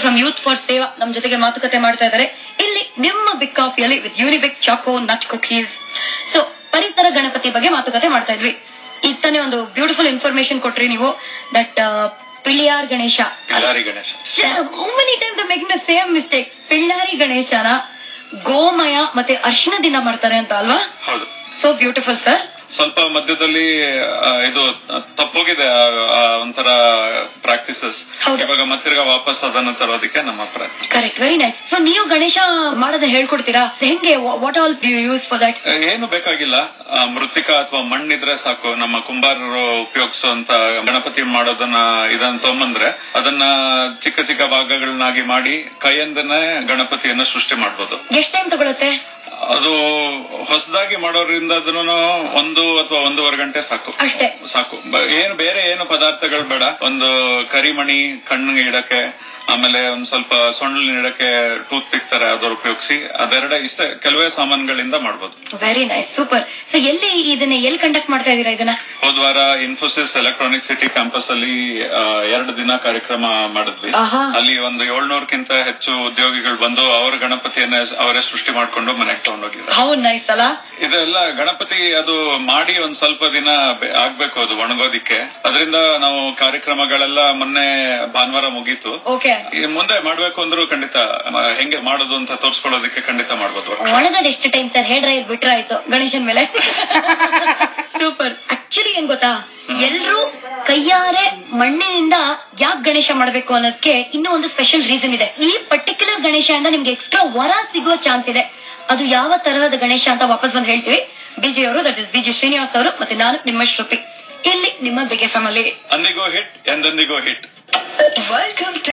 From youth for ಸೇವಾ ನಮ್ ಜೊತೆಗೆ ಮಾತುಕತೆ ಮಾಡ್ತಾ ಇದ್ದಾರೆ ಇಲ್ಲಿ ನಿಮ್ಮ ಬಿಗ್ ಕಾಫಿಯಲ್ಲಿ with Unibic choco nut cookies so ಪರಿಸರ ಗಣಪತಿ ಬಗ್ಗೆ ಮಾತುಕತೆ ಮಾಡ್ತಾ ಇದ್ವಿ ಈಗ ತಾನೇ ಒಂದು ಬ್ಯೂಟಿಫುಲ್ ಇನ್ಫಾರ್ಮೇಶನ್ ಕೊಟ್ರಿ ನೀವು that Pillaiyar Ganesha Pillari Ganesha how many times making the same mistake Pillari ಗಣೇಶನ ಗೋಮಯ ಮತ್ತೆ ಅರ್ಶಿಣದಿಂದ ಮಾಡ್ತಾರೆ ಅಂತ ಅಲ್ವಾ ಹೌದು ಸೊ ಬ್ಯೂಟಿಫುಲ್ ಸರ್ ಸ್ವಲ್ಪ ಮಧ್ಯದಲ್ಲಿ ಆ, ಇದು ತಪ್ಪೋಗಿದೆ ಆ, ಆ ಒಂಥರ ಪ್ರಾಕ್ಟೀಸಸ್ ಹೌದು. ಇವಾಗ ಮತ್ತಿರ್ಗ ವಾಪಸ್ ಅದನ್ನ ತರೋದಕ್ಕೆ ನಮ್ಮ ಪ್ರಯತ್ನ ಕರೆಕ್ಟ್ ವೆರಿ ನೈಸ್ ಸೊ ನೀವು ಗಣೇಶ ಮಾಡೋದ ಹೇಳ್ಕೊಡ್ತೀರಾ ಹೆಂಗೆ what all you use for that ಏನು ಬೇಕಾಗಿಲ್ಲ ಆ, ಮೃತ್ತಿಕ ಅಥವಾ ಮಣ್ಣಿದ್ರೆ ಸಾಕು ನಮ್ಮ ಕುಂಬಾರರು ಉಪಯೋಗಿಸುವಂತ ಗಣಪತಿ ಮಾಡೋದನ್ನ ಇದನ್ನ ತಗೊಂಬಂದ್ರೆ ಅದನ್ನ ಚಿಕ್ಕ ಚಿಕ್ಕ ಭಾಗಗಳನ್ನಾಗಿ ಮಾಡಿ ಕೈಯಿಂದನೇ ಗಣಪತಿಯನ್ನ ಸೃಷ್ಟಿ ಮಾಡ್ಬೋದು ಎಷ್ಟು ಟೈಮ್ ತಗೊಳುತ್ತೆ ಅದು ಹೊಸದಾಗಿ ಮಾಡೋದ್ರಿಂದ ಅದನ್ನು ಒಂದು ಅಥವಾ ಒಂದೂವರೆ ಗಂಟೆ ಸಾಕು ಅಷ್ಟೇ ಸಾಕು ಬ- ಏನು ಬೇರೆ ಏನು ಪದಾರ್ಥಗಳು ಬೇಡ ಒಂದು ಕರಿಮಣಿ ಕಣ್ಣಿಗೆ ಇಡಕ್ಕೆ ಆಮೇಲೆ ಒಂದ್ ಸ್ವಲ್ಪ ಸೊಳ್ಳಿನ ಇಡಕ್ಕೆ ಟೂತ್ ಪಿಕ್ ತರ ಯಾವ್ದಾದ್ರು ಉಪಯೋಗಿಸಿ ಅದೆರಡೇ ಇಷ್ಟೇ ಕೆಲವೇ ಸಾಮಾನುಗಳಿಂದ ಮಾಡ್ಬೋದು ವೆರಿ ನೈಸ್ ಸೂಪರ್ ಸೊ ಎಲ್ಲಿ ಇದನ್ನ ಎಲ್ಲಿ ಕಂಡಕ್ಟ್ ಮಾಡ್ತಾ ಇದೀರಾ ಇದನ್ನ ಹೋದ್ವಾರ ಇನ್ಫೋಸಿಸ್ ಎಲೆಕ್ಟ್ರಾನಿಕ್ ಸಿಟಿ ಕ್ಯಾಂಪಸ್ ಅಲ್ಲಿ ಆ, ಎರಡು ದಿನ ಕಾರ್ಯಕ್ರಮ ಮಾಡಿದ್ವಿ ಆಹಾ. ಅಲ್ಲಿ ಒಂದು ಏಳ್ನೂರಕ್ಕಿಂತ ಹೆಚ್ಚು ಉದ್ಯೋಗಿಗಳು ಬಂದು ಅವರ ಗಣಪತಿಯನ್ನ ಅವರೇ ಸೃಷ್ಟಿ ಮಾಡ್ಕೊಂಡು ಮನೆಗೆ ತಗೊಂಡೋಗಿದ್ದಾರೆ ಹೌ ನೈಸ್ ಅಲ್ಲ ಇದೆಲ್ಲ ಗಣಪತಿ ಅದು ಮಾಡಿ ಒಂದ್ ಸ್ವಲ್ಪ ದಿನ ಬೆ- ಆಗ್ಬೇಕು ಅದು ಒಣಗೋದಿಕ್ಕೆ ಅದರಿಂದ ನಾವು ಕಾರ್ಯಕ್ರಮಗಳೆಲ್ಲ ಮೊನ್ನೆ ಭಾನುವಾರ ಮುಗೀತು ಓಕೆ ಈ ಮುಂದೆ ಮಾಡ್ಬೇಕು ಅಂದ್ರೂ ಖಂಡಿತ ಮ- ಹೆಂಗೆ ಮಾಡೋದು ಅಂತ ತೋರ್ಸ್ಕೊಳ್ಳೋದಕ್ಕೆ ಖಂಡಿತ ಮಾಡ್ಬೋದು ಒಣಗದ್ ಎಷ್ಟು ಟೈಮ್ ಸರ್ ಹೇರ್ ಡ್ರೈರ್ ಬಿಟ್ರೆ ಆಯ್ತು ಗಣೇಶನ್ ಮೇಲೆ ಸೂಪರ್ ಆಕ್ಚುಲಿ ಏನ್ ಗೊತ್ತಾ ಎಲ್ರೂ ಕೈಯಾರೆ ಮಣ್ಣಿನಿಂದ ಯಾಕೆ ಗಣೇಶ ಮಾಡಬೇಕು ಅನ್ನೋದಕ್ಕೆ ಇನ್ನೂ ಒಂದು ಸ್ಪೆಷಲ್ ರೀಸನ್ ಇದೆ ಈ ಪರ್ಟಿಕ್ಯುಲರ್ ಗಣೇಶದಿಂದ ನಿಮ್ಗೆ ಎಕ್ಸ್ಟ್ರಾ ವರ ಸಿಗುವ ಚಾನ್ಸ್ ಇದೆ ಅದು ಯಾವ ತರಹದ ಗಣೇಶ ಅಂತ ವಾಪಸ್ ಬಂದು ಹೇಳ್ತೀವಿ ಬಿಜಿ ಅವರು ದಟ್ ಇಸ್ ಬಿಜಿ ಶ್ರೀನಿವಾಸ್ ಅವರು ಮತ್ತೆ ನಾನು ನಿಮ್ಮ ಶ್ರುತಿ ಇಲ್ಲಿ ನಿಮ್ಮ ಬಿಗೆ ಫ್ಯಾಮಿಲಿ ಅಂದಿಗೋ ಹಿಟ್ ಎಂದೆಂದಿಗೋ ಹಿಟ್ ವೆಲ್ಕಮ್